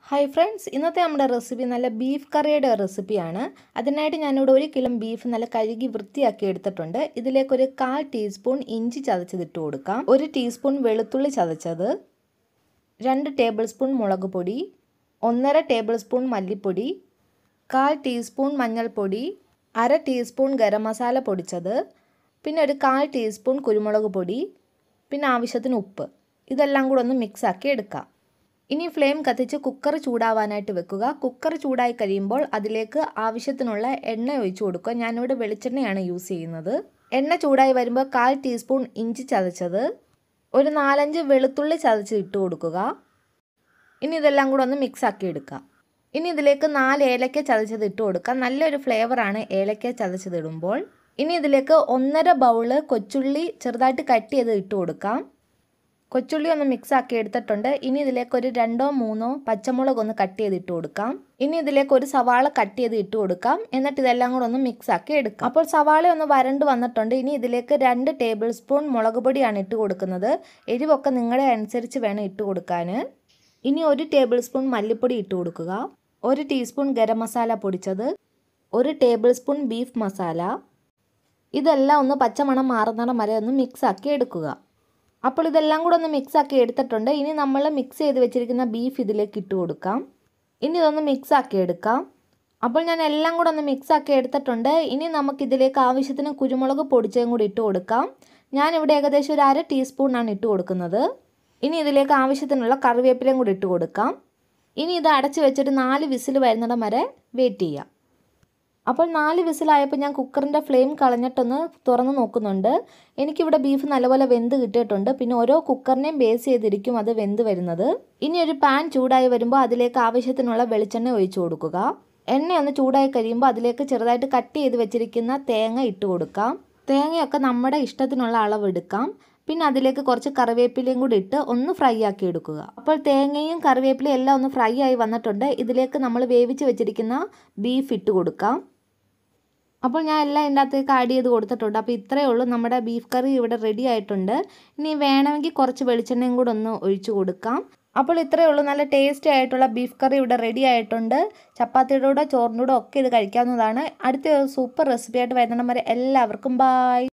hi friends ഇന്നത്തെ നമ്മുടെ recipe നല്ല ബീഫ് കറിയുടെ റെസിപ്പിയാണ് അതിനായിട്ട് ഞാനിവിടെ ഒരു കിലോ ബീഫ് നല്ല കഴുകി വൃത്തിയാക്കി എടുത്തിട്ടുണ്ട് ഇതിലേക്കൊരു കാൽ ടീസ്പൂൺ ഇഞ്ചി ചതച്ചതിട്ട് കൊടുക്കാം ഒരു ടീസ്പൂൺ വെളുത്തുള്ളി ചതച്ചത് രണ്ട് ടേബിൾ സ്പൂൺ മുളക് പൊടി ഒന്നര ടേബിൾ സ്പൂൺ മല്ലിപ്പൊടി കാൽ ടീസ്പൂൺ മഞ്ഞൾപ്പൊടി അര ടീസ്പൂൺ ഗരം മസാല പൊടിച്ചത് പിന്നെ ഒരു കാൽ ടീസ്പൂൺ കുരുമുളക് പൊടി പിന്നെ ആവശ്യത്തിന് ഉപ്പ് ഇതെല്ലാം കൂടെ ഒന്ന് മിക്സാക്കി എടുക്കാം ഇനി ഫ്ലെയിം കത്തിച്ച് കുക്കർ ചൂടാവാനായിട്ട് വെക്കുക കുക്കർ ചൂടായി കഴിയുമ്പോൾ അതിലേക്ക് ആവശ്യത്തിനുള്ള എണ്ണ ഒഴിച്ചു കൊടുക്കുക ഞാനിവിടെ വെളിച്ചെണ്ണയാണ് യൂസ് ചെയ്യുന്നത് എണ്ണ ചൂടായി വരുമ്പോൾ കാൽ ടീസ്പൂൺ ഇഞ്ചി ചതച്ചത് ഒരു നാലഞ്ച് വെളുത്തുള്ളി ചതച്ച് ഇട്ട് കൊടുക്കുക ഇനി ഇതെല്ലാം കൂടെ ഒന്ന് മിക്സ് ആക്കി എടുക്കുക ഇനി ഇതിലേക്ക് നാല് ഏലക്ക ചതച്ചത് ഇട്ട് കൊടുക്കാം നല്ലൊരു ഫ്ലേവറാണ് ഏലക്ക ചതച്ചത് ഇടുമ്പോൾ ഇനി ഇതിലേക്ക് ഒന്നര ബൗള് കൊച്ചുള്ളി ചെറുതായിട്ട് കട്ട് ചെയ്ത് ഇട്ട് കൊടുക്കാം കൊച്ചുള്ളി ഒന്ന് മിക്സ് ആക്കി എടുത്തിട്ടുണ്ട് ഇനി ഇതിലേക്ക് ഒരു രണ്ടോ മൂന്നോ പച്ചമുളക് ഒന്ന് കട്ട് ചെയ്ത് ഇട്ട് കൊടുക്കാം ഇനി ഇതിലേക്ക് ഒരു സവാള കട്ട് ചെയ്ത് ഇട്ട് കൊടുക്കാം എന്നിട്ട് ഇതെല്ലാം കൂടെ ഒന്ന് മിക്സ് ആക്കി എടുക്കാം അപ്പോൾ സവാള ഒന്ന് വരണ്ട് വന്നിട്ടുണ്ട് ഇനി ഇതിലേക്ക് രണ്ട് ടേബിൾ സ്പൂൺ മുളക് പൊടിയാണ് ഇട്ട് കൊടുക്കുന്നത് എരിവൊക്കെ നിങ്ങളുടെ അനുസരിച്ച് വേണം ഇട്ട് കൊടുക്കാൻ ഇനി ഒരു ടേബിൾ സ്പൂൺ മല്ലിപ്പൊടി ഇട്ട് കൊടുക്കുക ഒരു ടീസ്പൂൺ ഗരം മസാല പൊടിച്ചത് ഒരു ടേബിൾ സ്പൂൺ ബീഫ് മസാല ഇതെല്ലാം ഒന്ന് പച്ചമണം മാറുന്നിടം വരെ ഒന്ന് മിക്സ് ആക്കി എടുക്കുക അപ്പോൾ ഇതെല്ലാം കൂടെ ഒന്ന് മിക്സ് ആക്കി എടുത്തിട്ടുണ്ട് ഇനി നമ്മൾ മിക്സ് ചെയ്ത് വെച്ചിരിക്കുന്ന ബീഫ് ഇതിലേക്ക് ഇട്ട് കൊടുക്കാം ഇനി ഇതൊന്ന് മിക്സ് ആക്കി എടുക്കാം അപ്പോൾ ഞാൻ എല്ലാം കൂടെ ഒന്ന് മിക്സ് ആക്കി എടുത്തിട്ടുണ്ട് ഇനി നമുക്ക് ഇതിലേക്ക് ആവശ്യത്തിന് കുരുമുളക് പൊടിച്ചതും കൂടി ഇട്ട് കൊടുക്കാം ഞാനിവിടെ ഏകദേശം ഒരു അര ടീസ്പൂണാണ് ഇട്ട് കൊടുക്കുന്നത് ഇനി ഇതിലേക്ക് ആവശ്യത്തിനുള്ള കറിവേപ്പിലയും കൂടി ഇട്ട് കൊടുക്കാം ഇനി ഇത് അടച്ച് വെച്ചിട്ട് നാല് വിസിൽ വരുന്നിടം വരെ വെയിറ്റ് ചെയ്യാം അപ്പോൾ നാല് വിസിലായപ്പോൾ ഞാൻ കുക്കറിൻ്റെ ഫ്ലെയിം കളഞ്ഞിട്ടൊന്ന് തുറന്ന് നോക്കുന്നുണ്ട് എനിക്കിവിടെ ബീഫ് നല്ലപോലെ വെന്ത് കിട്ടിയിട്ടുണ്ട് പിന്നെ ഓരോ കുക്കറിനെയും ബേസ് ചെയ്തിരിക്കും അത് വെന്ത് വരുന്നത് ഇനി ഒരു പാൻ ചൂടായി വരുമ്പോൾ അതിലേക്ക് ആവശ്യത്തിനുള്ള വെളിച്ചെണ്ണ ഒഴിച്ചു കൊടുക്കുക എണ്ണ ഒന്ന് ചൂടായി കഴിയുമ്പോൾ അതിലേക്ക് ചെറുതായിട്ട് കട്ട് ചെയ്ത് വെച്ചിരിക്കുന്ന തേങ്ങ ഇട്ട് കൊടുക്കാം തേങ്ങയൊക്കെ നമ്മുടെ ഇഷ്ടത്തിനുള്ള അളവ് എടുക്കാം പിന്നെ അതിലേക്ക് കുറച്ച് കറിവേപ്പിലയും കൂടി ഇട്ട് ഒന്ന് ഫ്രൈ ആക്കി എടുക്കുക അപ്പോൾ തേങ്ങയും കറിവേപ്പിലയും എല്ലാം ഒന്ന് ഫ്രൈ ആയി വന്നിട്ടുണ്ട് ഇതിലേക്ക് നമ്മൾ വേവിച്ച് വെച്ചിരിക്കുന്ന ബീഫ് ഇട്ട് കൊടുക്കാം അപ്പോൾ ഞാൻ എല്ലാം ഇതിൻ്റെ അകത്തേക്ക് ആഡ് ചെയ്ത് കൊടുത്തിട്ടുണ്ട് അപ്പോൾ ഇത്രയേ ഉള്ളൂ നമ്മുടെ ബീഫ് കറി ഇവിടെ റെഡി ആയിട്ടുണ്ട് ഇനി വേണമെങ്കിൽ കുറച്ച് വെളിച്ചെണ്ണയും കൂടെ ഒന്ന് ഒഴിച്ചു കൊടുക്കാം അപ്പോൾ ഇത്രയേ ഉള്ളൂ നല്ല ടേസ്റ്റി ആയിട്ടുള്ള ബീഫ് കറി ഇവിടെ റെഡി ആയിട്ടുണ്ട് ചപ്പാത്തിയുടെ കൂടെ ചോറിൻ്റെ കൂടെ ഒക്കെ ഇത് കഴിക്കാവുന്നതാണ് അടുത്ത സൂപ്പർ റെസിപ്പി ആയിട്ട് വരുന്നിടം വരെ എല്ലാവർക്കും ബായ്